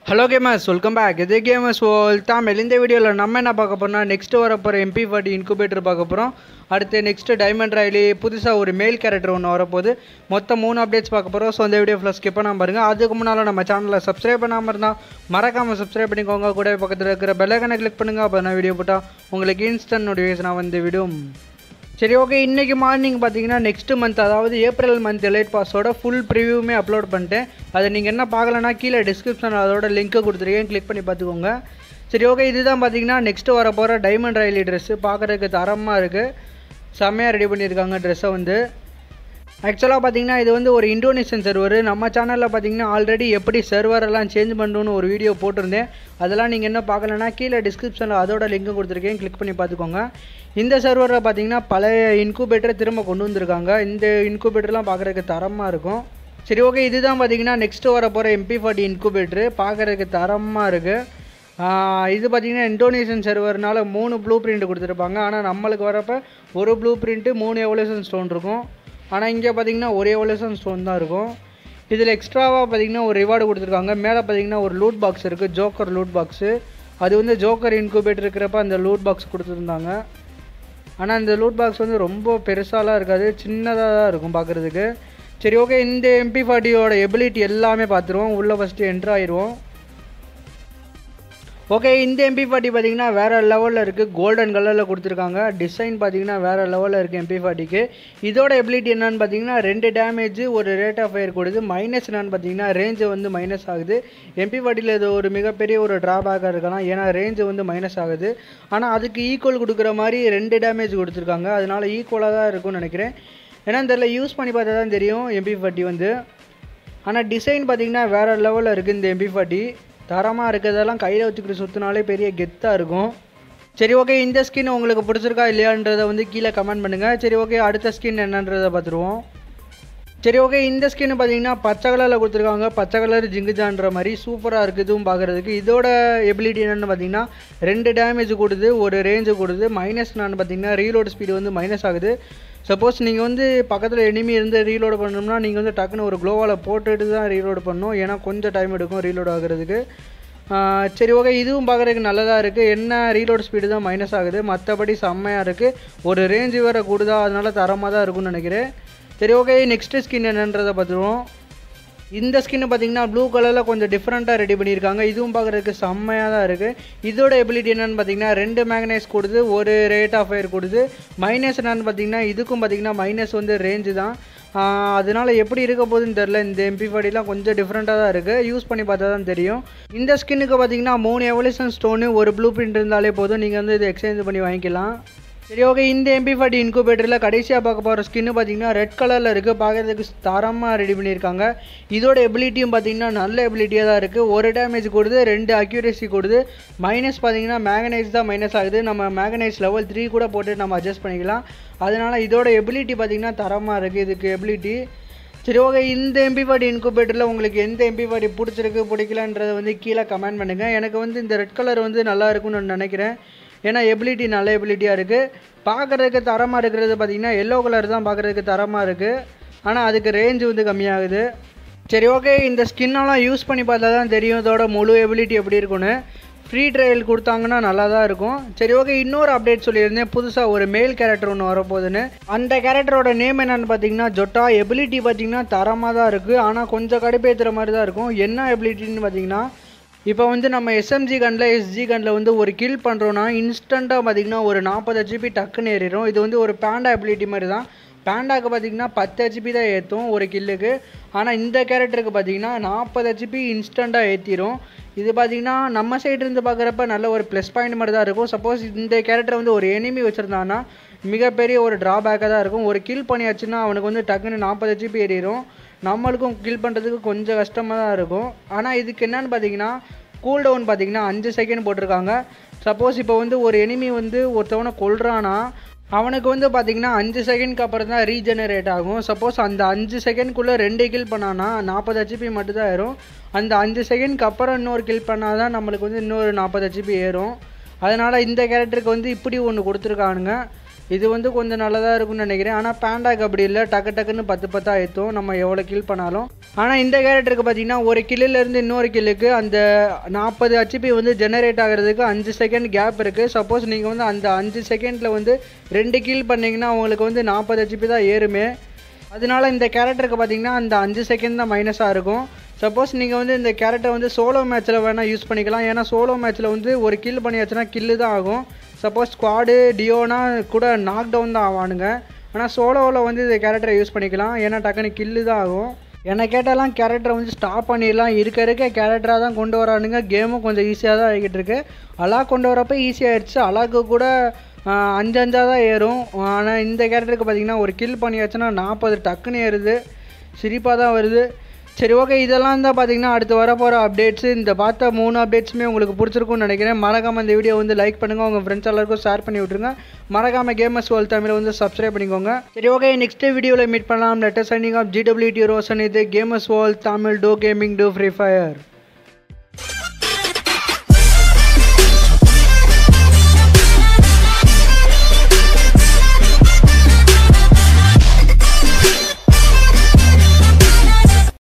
hello gamers welcome back இது gamers world Tamil இந்த வீடியோவில் நம்ம என்ன பார்க்க போறோம்னா நெக்ஸ்ட் வர போகிற எம்பி ஃபார்ட்டி இன்குபேட்டர் பார்க்க போகிறோம் அடுத்து நெக்ஸ்ட் டைமண்ட் ராயிலி புதுசாக ஒரு மேல் கேரக்டர் ஒன்று வரப்போகுது மொத்தம் மூணு அப்டேட்ஸ் பார்க்க போகிறோம் ஸோ இந்த வீடியோ ஃபுல்லாக ஸ்கிப் பண்ணாமல் பாருங்க அதுக்கு முன்னால் நம்ம சேனலை சப்ஸ்கிரைப் பண்ணாமல் இருந்தால் மறக்காமல் சப்ஸ்கிரைப் பண்ணிக்கோங்க கூட பக்கத்தில் இருக்கிற பெல்லைக்கனை கிளிக் பண்ணுங்கள் அப்போ நான் வீடியோ போட்டால் உங்களுக்கு இன்ஸ்டன்ட் நோட்டிஃபிகேஷன் வந்து விடும் சரி ஓகே இன்றைக்கி மார்னிங் பார்த்தீங்கன்னா நெக்ஸ்ட் மந்த் அதாவது ஏப்ரல் மந்த் எலைட் பாஸோட ஃபுல் ப்ரிவியூமே அப்லோட் பண்ணிட்டேன் அதை நீங்கள் என்ன பார்க்கலன்னா கீழே டிஸ்கிரிப்ஷனில் அதோட லிங்க்கை கொடுத்துருக்கேன் கிளிக் பண்ணி பார்த்துக்கோங்க சரி ஓகே இதுதான் பார்த்தீங்கன்னா நெக்ஸ்ட் வர போகிற டைமண்ட் ரயிலி ட்ரெஸ்ஸு பார்க்குறதுக்கு தரமாக இருக்குது செம்மையாக ரெடி பண்ணியிருக்காங்க ட்ரெஸ்ஸை வந்து ஆக்சுவலாக பார்த்தீங்கன்னா இது வந்து ஒரு இந்தோனேஷியன் சர்வர் நம்ம சேனலில் பார்த்தீங்கன்னா ஆல்ரெடி எப்படி server எல்லாம் சேஞ்ச் பண்ணணும்னு ஒரு வீடியோ போட்டிருந்தேன் அதெல்லாம் நீங்கள் என்ன பார்க்கலன்னா கீழே டிஸ்கிரிப்ஷனில் அதோட லிங்க் கொடுத்துருக்கேன் கிளிக் பண்ணி பார்த்துக்கோங்க இந்த சர்வரில் பார்த்தீங்கன்னா பழைய இன்குபேட்டரை திரும்ப கொண்டு வந்திருக்காங்க இந்த இன்குபேட்டர்லாம் பார்க்குறதுக்கு தரமாக இருக்கும் சரி ஓகே இதுதான் பார்த்தீங்கன்னா நெக்ஸ்ட்டு வர போகிற எம்பி ஃபார்ட்டி இன்குபேட்டரு பார்க்குறதுக்கு தரமாக இருக்குது இது பார்த்தீங்கன்னா இந்தோனேஷியன் சர்வர்னால மூணு ப்ளூ பிரிண்ட் கொடுத்துருப்பாங்க ஆனால் நம்மளுக்கு வரப்போ ஒரு ப்ளூ பிரிண்ட்டு மூணு எவலேஷன் ஸ்டோன் இருக்கும் ஆனால் இங்கே பார்த்தீங்கன்னா ஒரே எவலேஷன் ஸ்டோன் தான் இருக்கும் இதில் எக்ஸ்ட்ராவாக பார்த்தீங்கன்னா ஒரு ரிவார்டு கொடுத்துருக்காங்க மேலே பார்த்தீங்கன்னா ஒரு லூட் பாக்ஸ் இருக்குது ஜோக்கர் லூட் பாக்ஸு அது வந்து ஜோக்கர் இன்குபேட்டர் இருக்கிறப்ப அந்த லூட் பாக்ஸ் கொடுத்துருந்தாங்க ஆனால் இந்த லூட் பாக்ஸ் வந்து ரொம்ப பெருசாலாம் இருக்காது சின்னதாக தான் இருக்கும் பார்க்குறதுக்கு சரி ஓகே இந்த எம்பி ஃபார்ட்டியோட எபிலிட்டி எல்லாமே பார்த்துருவோம் உள்ளே ஃபஸ்ட்டு என்ட்ரு ஆயிடுவோம் ஓகே இந்த எம்பி ஃபார்ட்டி பார்த்தீங்கன்னா வேறு லெவலில் இருக்குது கோல்டன் கலரில் கொடுத்துருக்காங்க டிசைன் பார்த்தீங்கன்னா வேறு லெவலில் இருக்குது எம்பி ஃபார்ட்டிக்கு இதோட எபிலிட்டி என்னன்னு பார்த்தீங்கன்னா ரெண்டு டேமேஜ் ஒரு ரேட் ஆஃப் ஃபயர் கொடுது மைனஸ் என்னன்னு பார்த்தீங்கன்னா ரேஞ்சு வந்து மைனஸ் ஆகுது எம்பி ஃபார்ட்டியில் இது ஒரு மிகப்பெரிய ஒரு ட்ராபேக்காக இருக்கலாம் ஏன்னா ரேஞ்சு வந்து மைனஸ் ஆகுது ஆனால் அதுக்கு ஈக்குவல் கொடுக்குற மாதிரி ரெண்டு டேமேஜ் கொடுத்துருக்காங்க அதனால ஈக்குவலாக தான் இருக்கும்னு நினைக்கிறேன் ஏன்னா தெரியல யூஸ் பண்ணி பார்த்தா தான் தெரியும் எம்பி ஃபார்ட்டி வந்து ஆனால் டிசைன் பார்த்தீங்கன்னா வேறு லெவலில் இருக்குது இந்த எம்பி ஃபார்ட்டி தரமாக இருக்கிறதெல்லாம் கையில் வச்சுக்கிட்டு சுற்றினாலே பெரிய கெத்தாக இருக்கும் சரி ஓகே இந்த ஸ்கின் உங்களுக்கு பிடிச்சிருக்கா இல்லையான்றதை வந்து கீழே கமெண்ட் பண்ணுங்கள் சரி ஓகே அடுத்த ஸ்கின் என்னன்றதை பார்த்துருவோம் சரி ஓகே இந்த ஸ்கின் பார்த்தீங்கன்னா பச்சை கலரில் கொடுத்துருக்காங்க பச்சை கலர் ஜிங்குஜான்ற மாதிரி சூப்பராக இருக்குது இதுவும் பார்க்குறதுக்கு இதோட எபிலிட்டி என்னென்னு பார்த்தீங்கன்னா ரெண்டு டேமேஜ் கொடுது ஒரு ரேஞ்சு கொடுது மைனஸ் நான் பார்த்தீங்கன்னா ரீலோட் ஸ்பீடு வந்து மைனஸ் ஆகுது சப்போஸ் நீங்கள் வந்து பக்கத்தில் எனிமி இருந்து ரீலோட் பண்ணணும்னா நீங்கள் வந்து டக்குன்னு ஒரு க்ளோவால் போட்டுட்டு தான் ரீலோட் பண்ணணும் ஏன்னா கொஞ்சம் டைம் எடுக்கும் ரீலோட் ஆகுறதுக்கு ஆஹ் சரி ஓகே இதுவும் பார்க்குறதுக்கு நல்லதாக இருக்குது என்ன ரீலோட் ஸ்பீடு தான் மைனஸ் ஆகுது மற்றபடி செம்மையாக இருக்குது ஒரு ரேஞ்சு வேறு கூடுதா அதனால தரமாக தான் இருக்கும்னு நினைக்கிறேன் சரி ஓகே நெக்ஸ்ட்டு ஸ்கின் என்னன்றதை பார்த்துருவோம் இந்த ஸ்கின்னு பார்த்தீங்கன்னா ப்ளூ கலரில் கொஞ்சம் டிஃப்ரெண்ட்டாக ரெடி பண்ணியிருக்காங்க இதுவும் பார்க்குறதுக்கு செம்மையாக தான் இருக்குது இதோட எபிலிட்டி என்னென்னு பார்த்தீங்கன்னா ரெண்டு மேக்னைஸ் கொடுது ஒரு ரேட் ஆஃப் ஃபயர் கொடுது மைனஸ் என்னன்னு பார்த்தீங்கன்னா இதுக்கும் பார்த்தீங்கன்னா மைனஸ் வந்து ரேஞ்சு தான் ஆஹ் அதனால எப்படி இருக்க போகுதுன்னு தெரில இந்த எம்பி ஃபார்ட்டிலாம் கொஞ்சம் டிஃப்ரெண்ட்டாக தான் இருக்குது யூஸ் பண்ணி பார்த்தா தான் தெரியும் இந்த ஸ்கின்னுக்கு பார்த்தீங்கன்னா மூணு எவல்யூஷன் ஸ்டோனு ஒரு ப்ளூ பிரிண்ட் இருந்தாலே போதும் நீங்கள் வந்து இதை எக்ஸ்சேஞ்ச் பண்ணி வாங்கிக்கலாம் சரி ஓகே இந்த எம்பி ஃபார்ட்டி இன்குபேட்டரில் கடைசியாக பார்க்க போகிற ஸ்கின்னு பார்த்தீங்கன்னா ரெட் கலரில் இருக்குது பார்க்குறதுக்கு தரமாக ரெடி பண்ணியிருக்காங்க இதோட எபிலிட்டியும் பார்த்தீங்கன்னா நல்ல எபிலிட்டியாக தான் இருக்குது ஒரு டேமேஜ் கொடுது ரெண்டு அக்யூரேசி கொடுது மைனஸ் பார்த்தீங்கன்னா மேகனைஸ் தான் மைனஸ் ஆகுது நம்ம மேகனைஸ் லெவல் த்ரீ கூட போட்டு நம்ம அட்ஜஸ்ட் பண்ணிக்கலாம் அதனால் இதோட எபிலிட்டி பார்த்தீங்கன்னா தரமாக இருக்குது இதுக்கு எபிலிட்டி சரி ஓகே இந்த எம்பி ஃபார்ட்டி இன்குபேட்டரில் உங்களுக்கு எந்த எம்பி ஃபார்ட்டி பிடிச்சிருக்கு பிடிக்கலன்றதை வந்து கீழே கமெண்ட் பண்ணுங்கள் எனக்கு வந்து இந்த ரெட் கலர் வந்து நல்லா இருக்கும்னு நான் நினைக்கிறேன் ஏன்னா எபிலிட்டி நல்ல எபிலிட்டியாக இருக்குது பார்க்குறதுக்கு தரமாக இருக்கிறது பார்த்தீங்கன்னா எல்லோ கலர் தான் பார்க்குறதுக்கு தரமாக இருக்குது ஆனால் அதுக்கு ரேஞ்சு வந்து கம்மியாகுது சரி ஓகே இந்த ஸ்கின்னெல்லாம் யூஸ் பண்ணி பார்த்தா தான் தெரியும் இதோட முழு எபிலிட்டி எப்படி இருக்குன்னு ஃப்ரீ ட்ரையல் கொடுத்தாங்கன்னா நல்லா தான் இருக்கும் சரி ஓகே இன்னொரு அப்டேட் சொல்லியிருந்தேன் புதுசாக ஒரு மேல் கேரக்டர் ஒன்று வரப்போகுதுன்னு அந்த கேரக்டரோட நேம் என்னன்னு பார்த்தீங்கன்னா ஜொட்டா எபிலிட்டி பார்த்தீங்கன்னா தரமாக தான் இருக்குது ஆனால் கொஞ்சம் கடுப்பேற்றுற மாதிரி தான் இருக்கும் என்ன எபிலிட்டின்னு பார்த்தீங்கன்னா இப்போ வந்து நம்ம எஸ்எம்ஜி கனில் எஸ்ஜி கனில் வந்து ஒரு கில் பண்ணுறோன்னா இன்ஸ்டண்ட்டாக பார்த்தீங்கன்னா ஒரு நாற்பது ஹெச்பி டக்குன்னு ஏறிடும் இது வந்து ஒரு பேண்டா எபிலிட்டி மாதிரி தான் பேண்டாக்கு பார்த்தீங்கன்னா பத்து ஹெச்பி தான் ஏற்றும் ஒரு கில்லுக்கு ஆனால் இந்த கேரக்டருக்கு பார்த்தீங்கன்னா நாற்பது ஹெச்பி இன்ஸ்டண்ட்டாக ஏற்றிடும் இது பார்த்தீங்கன்னா நம்ம சைடு இருந்து பார்க்குறப்ப நல்ல ஒரு ப்ளஸ் பாயிண்ட் மாதிரி தான் இருக்கும் சப்போஸ் இந்த கேரக்டர் வந்து ஒரு எனிமி வச்சுருந்தான்னா மிகப்பெரிய ஒரு ட்ராபேக்காக தான் இருக்கும் ஒரு கில் பண்ணியாச்சுன்னா அவனுக்கு வந்து டக்குன்னு நாற்பது ஹெச்பி ஏறிடும் நம்மளுக்கும் கில் பண்ணுறதுக்கு கொஞ்சம் கஷ்டமாக தான் இருக்கும் ஆனால் இதுக்கு என்னன்னு பார்த்தீங்கன்னா கூல் டவுன் பார்த்தீங்கன்னா அஞ்சு செகண்ட் போட்டிருக்காங்க சப்போஸ் இப்போ வந்து ஒரு எனிமி வந்து ஒருத்தவனை கொல்றானா அவனுக்கு வந்து பார்த்தீங்கன்னா அஞ்சு செகண்ட்க்கு அப்புறம் தான் ரீஜெனரேட் ஆகும் சப்போஸ் அந்த அஞ்சு செகண்ட்குள்ளே ரெண்டு கில் பண்ணானா நாற்பது ஹெச்பி மட்டும் தான் ஏறும் அந்த அஞ்சு செகண்ட்க்கு அப்புறம் இன்னொரு கில் பண்ணால் தான் நம்மளுக்கு வந்து இன்னொரு நாற்பது ஹெச்பி ஏறும் அதனால் இந்த கேரக்டருக்கு வந்து இப்படி ஒன்று கொடுத்துருக்கானுங்க இது வந்து கொஞ்சம் நல்லதாக இருக்கும்னு நினைக்கிறேன் ஆனால் பேண்டாக் அப்படி இல்லை டக்கு டக்குன்னு பத்து பத்தா ஏற்றும் நம்ம எவ்வளோ கில் பண்ணாலும் ஆனால் இந்த கேரக்டருக்கு பார்த்தீங்கன்னா ஒரு கில்லுலேருந்து இன்னொரு கில்லுக்கு அந்த நாற்பது ஹெச்பி வந்து ஜெனரேட் ஆகிறதுக்கு அஞ்சு செகண்ட் கேப் இருக்குது சப்போஸ் நீங்கள் வந்து அந்த அஞ்சு செகண்டில் வந்து ரெண்டு கில் பண்ணிங்கன்னா உங்களுக்கு வந்து நாற்பது ஹெச்பி தான் ஏறுமே அதனால இந்த கேரக்டருக்கு பார்த்தீங்கன்னா அந்த அஞ்சு செகண்ட் தான் மைனஸாக இருக்கும் சப்போஸ் நீங்கள் வந்து இந்த கேரக்டர் வந்து சோலோ மேட்ச்சில் வேணால் யூஸ் பண்ணிக்கலாம் ஏன்னா சோலோ மேட்ச்சில் வந்து ஒரு கில் பண்ணியாச்சுன்னா கில்லு தான் ஆகும் சப்போஸ் ஸ்குவாடு டியோனா கூட நாக் டவுன் தான் ஆவானுங்க ஆனால் சோலோவில் வந்து இந்த கேரக்டரை யூஸ் பண்ணிக்கலாம் ஏன்னா டக்குன்னு கில்லு தான் ஆகும் என்னை கேட்டாலாம் கேரக்டரை வந்து ஸ்டாப் பண்ணிடலாம் இருக்க இருக்க கேரக்டராக தான் கொண்டு வரானுங்க கேமும் கொஞ்சம் ஈஸியாக தான் ஆகிக்கிட்டு இருக்கு அலா கொண்டு வரப்போ ஈஸியாகிடுச்சு அலாக்கு கூட ஆஹ், அஞ்சு அஞ்சாக தான் ஏறும் ஆனால் இந்த கேரக்டருக்கு பார்த்தீங்கன்னா ஒரு கில் பண்ணியாச்சுன்னா நாற்பது டக்குன்னு ஏறுது சிரிப்பாக தான் வருது சரி ஓகே இதெல்லாம் தான் பார்த்தீங்கன்னா அடுத்து வர போகிற அப்டேட்ஸு இந்த பார்த்த மூணு அப்டேட்ஸுமே உங்களுக்கு பிடிச்சிருக்கும்னு நினைக்கிறேன் மறக்காமல் இந்த வீடியோ வந்து லைக் பண்ணுங்கள் உங்கள் ஃப்ரெண்ட்ஸ் எல்லாருக்கும் ஷேர் பண்ணி விட்ருங்க மறக்காமல் கேமர்ஸ் வேர்ல்ட் தமிழை வந்து சப்ஸ்கிரைப் பண்ணிக்கோங்க சரி ஓகே நெக்ஸ்ட் வீடியோவில் மீட் பண்ணலாம் letter signing off GWT Roshan இது கேமர்ஸ் வேர்ல்ட் தமிழ் டோ கேமிங் டோ ஃப்ரீ ஃபயர்